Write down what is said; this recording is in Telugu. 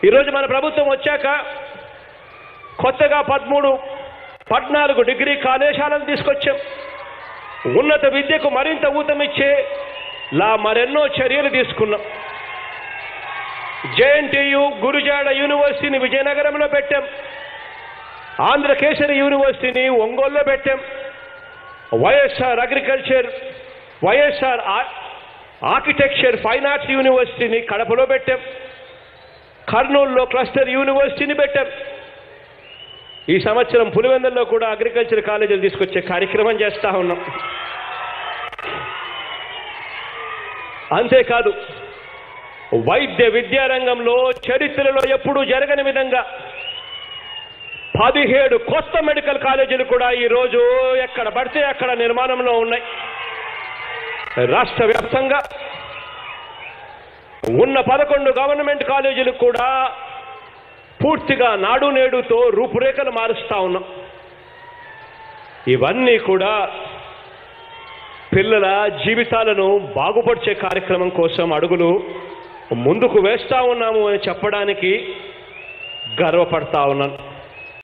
ఈరోజు మన ప్రభుత్వం వచ్చాక కొత్తగా పదమూడు పద్నాలుగు డిగ్రీ కళాశాలను తీసుకొచ్చాం ఉన్నత విద్యకు మరింత ఊతమిచ్చే లా మరెన్నో చర్యలు తీసుకున్నాం జేఎన్టీయు గురుజాడ యూనివర్సిటీని విజయనగరంలో పెట్టాం ఆంధ్రకేసరి యూనివర్సిటీని ఒంగోలులో పెట్టాం వైఎస్ఆర్ అగ్రికల్చర్ వైఎస్ఆర్ ఆ- ఆర్కిటెక్చర్ ఫైన్ ఆర్ట్స్ యూనివర్సిటీని కడపలో పెట్టాం కర్నూలులో క్లస్టర్ యూనివర్సిటీని పెట్టాం ఈ సంవత్సరం పులివెందుల్లో కూడా అగ్రికల్చర్ కాలేజీలు తీసుకొచ్చే కార్యక్రమం చేస్తా ఉన్నాం అంతేకాదు వైద్య విద్యారంగంలో చరిత్రలో ఎప్పుడూ జరగని విధంగా పదిహేడు కొత్త మెడికల్ కాలేజీలు కూడా ఈరోజు ఎక్కడ పడితే అక్కడ నిర్మాణంలో ఉన్నాయి రాష్ట్ర వ్యాప్తంగా ఉన్న పదకొండు గవర్నమెంట్ కాలేజీలు కూడా పూర్తిగా నాడు నేడుతో రూపురేఖలు మారుస్తా ఉన్నాం ఇవన్నీ కూడా పిల్లల జీవితాలను బాగుపరిచే కార్యక్రమం కోసం అడుగులు ముందుకు వేస్తా ఉన్నాము అని చెప్పడానికి గర్వపడతా ఉన్నాను